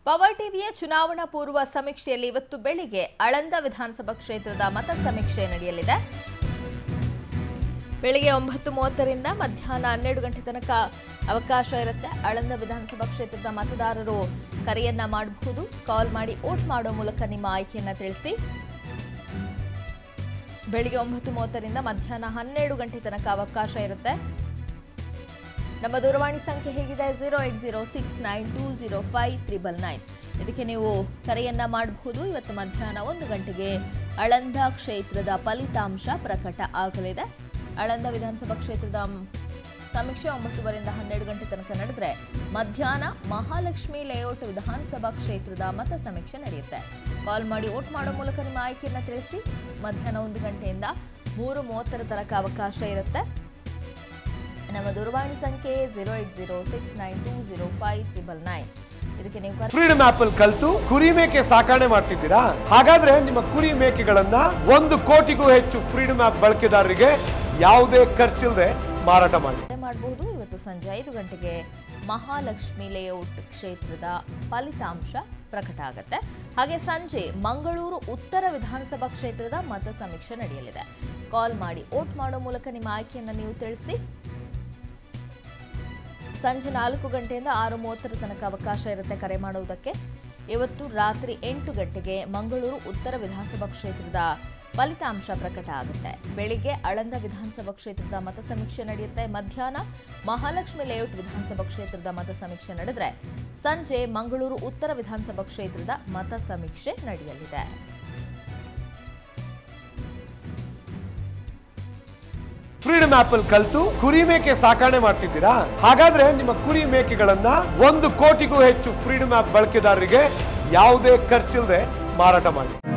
power ಟಿವಿಯ ಚುನಾವಣಾ ಪೂರ್ವ ಸಮೀಕ್ಷೆಯಲ್ಲಿ ಇವತ್ತು ಬೆಳಿಗ್ಗೆ ಆಳಂದ ವಿಧಾನಸಭಾ ಕ್ಷೇತ್ರದ ಮತ ಸಮೀಕ್ಷೆ ನಡೆಯಲಿದೆ ಬೆಳಿಗ್ಗೆ ಒಂಬತ್ತು ಮೂವತ್ತರಿಂದ ಮಧ್ಯಾಹ್ನ ಹನ್ನೆರಡು ಗಂಟೆ ತನಕ ಅವಕಾಶ ಇರುತ್ತೆ ಆಳಂದ ವಿಧಾನಸಭಾ ಕ್ಷೇತ್ರದ ಮತದಾರರು ಕರೆಯನ್ನ ಮಾಡಬಹುದು ಕಾಲ್ ಮಾಡಿ ವೋಟ್ ಮಾಡೋ ಮೂಲಕ ನಿಮ್ಮ ಆಯ್ಕೆಯನ್ನ ತಿಳಿಸಿ ಬೆಳಿಗ್ಗೆ ಒಂಬತ್ತು ಮೂವತ್ತರಿಂದ ಮಧ್ಯಾಹ್ನ ಹನ್ನೆರಡು ಗಂಟೆ ತನಕ ಅವಕಾಶ ಇರುತ್ತೆ ನಮ್ಮ ದೂರವಾಣಿ ಸಂಖ್ಯೆ ಹೇಗಿದೆ zero eight zero six nine two zero five triple nine ಇದಕ್ಕೆ ನೀವು ಕರೆಯನ್ನ ಮಾಡಬಹುದು ಇವತ್ತು ಮಧ್ಯಾಹ್ನ ಒಂದು ಗಂಟೆಗೆ ಆಳಂದ ಕ್ಷೇತ್ರದ ಫಲಿತಾಂಶ ಪ್ರಕಟ ಆಗಲಿದೆ ಆಳಂದ ವಿಧಾನಸಭಾ ಕ್ಷೇತ್ರದ ಮ್, ಸಮೀಕ್ಷೆ ಒಂಬತ್ತುವರೆಯಿಂದ ಹನ್ನೆರಡು ಗಂಟೆ ತನಕ ನಡೆದ್ರೆ ಮಧ್ಯಾಹ್ನ ಮಹಾಲಕ್ಷ್ಮಿ ಲೇಔಟ್ ವಿಧಾನಸಭಾ ಕ್ಷೇತ್ರದ ಮತ ಸಮೀಕ್ಷೆ ನಡೆಯುತ್ತೆ ಕಾಲ್ ಮಾಡಿ ವೋಟ್ ಮಾಡೋ ಮೂಲಕ ನಿಮ್ಮ ಆಯ್ಕೆಯನ್ನ ತಿಳಿಸಿ ಮಧ್ಯಾಹ್ನ ಒಂದು ಗಂಟೆಯಿಂದ ಮೂರು ಮೂವತ್ತರ ತನಕ ಅವಕಾಶ ಇರುತ್ತೆ ನಮ್ಮ ದೂರವಾಣಿ ಸಂಖ್ಯೆ zero eight zero six nine two zero five triple nine ಇದಕ್ಕೆ ನೀವು ಕರೆ ಫ್ರೀಡಮ್ ಆಪ್ ಅಲ್ಲಿ ಕಲ್ತು ಕುರಿ ಮೇಕೆ ಸಾಕಣೆ ಮಾಡ್ತಿದ್ದೀರಾ ಹಾಗಾದ್ರೆ ನಿಮ್ಮ ಕುರಿ ಮೇಕೆಗಳನ್ನ ಒಂದು ಕೋಟಿಗೂ ಹೆಚ್ಚು ಫ್ರೀಡಮ್ ಆಪ್ ಬಳಕೆದಾರರಿಗೆ ಯಾವುದೇ ಖರ್ಚಿಲ್ಲದೆ ಮಾರಾಟ ಮಾಡಿ ಮಾಡಬಹುದು ಇವತ್ತು ಸಂಜೆ ಐದು ಗಂಟೆಗೆ ಮಹಾಲಕ್ಷ್ಮಿ ಲೇಔಟ್ ಕ್ಷೇತ್ರದ ಫಲಿತಾಂಶ ಪ್ರಕಟ ಆಗುತ್ತೆ ಹಾಗೆ ಸಂಜೆ ಮಂಗಳೂರು ಉತ್ತರ ವಿಧಾನಸಭಾ ಕ್ಷೇತ್ರದ ಮತ ಸಮೀಕ್ಷೆ ನಡೆಯಲಿದೆ ಕಾಲ್ ಮಾಡಿ ವೋಟ್ ಮಾಡೋ ಮೂಲಕ ನಿಮ್ಮ ಆಯ್ಕೆಯನ್ನು ನೀವು ತಿಳಿಸಿ ಸಂಜೆ ನಾಲ್ಕು ಗಂಟೆಯಿಂದ ಆರು ಮೂವತ್ತರ ತನಕ ಅವಕಾಶ ಇರುತ್ತೆ ಕರೆ ಮಾಡುವುದಕ್ಕೆ ಇವತ್ತು ರಾತ್ರಿ ಎಂಟು ಗಂಟೆಗೆ ಮಂಗಳೂರು ಉತ್ತರ ವಿಧಾನಸಭಾ ಕ್ಷೇತ್ರದ ಫಲಿತಾಂಶ ಪ್ರಕಟ ಆಗುತ್ತೆ ಬೆಳಿಗ್ಗೆ ಆಳಂದ ವಿಧಾನಸಭಾ ಕ್ಷೇತ್ರದ ಮತ ಸಮೀಕ್ಷೆ ನಡೆಯುತ್ತೆ ಮಧ್ಯಾಹ್ನ ಮಹಾಲಕ್ಷ್ಮಿ ಲೇಔಟ್ ವಿಧಾನಸಭಾ ಕ್ಷೇತ್ರದ ಮತ ಸಮೀಕ್ಷೆ ನಡೆದ್ರೆ ಸಂಜೆ ಮಂಗಳೂರು ಉತ್ತರ ವಿಧಾನಸಭಾ ಕ್ಷೇತ್ರದ ಮತ ಸಮೀಕ್ಷೆ ನಡೆಯಲಿದೆ ಫ್ರೀಡಮ್ ಆಪ್ ಅಲ್ಲಿ ಕಲ್ತು ಕುರಿ ಮೇಕೆ ಸಾಕಣೆ ಮಾಡ್ತಿದ್ದೀರಾ ಹಾಗಾದ್ರೆ ನಿಮ್ಮ ಕುರಿ ಮೇಕೆಗಳನ್ನ ಒಂದು ಕೋಟಿಗೂ ಹೆಚ್ಚು ಫ್ರೀಡಮ್ ಆಪ್ ಬಳಕೆದಾರರಿಗೆ ಯಾವುದೇ ಖರ್ಚಿಲ್ಲದೆ ಮಾರಾಟ ಮಾಡಿ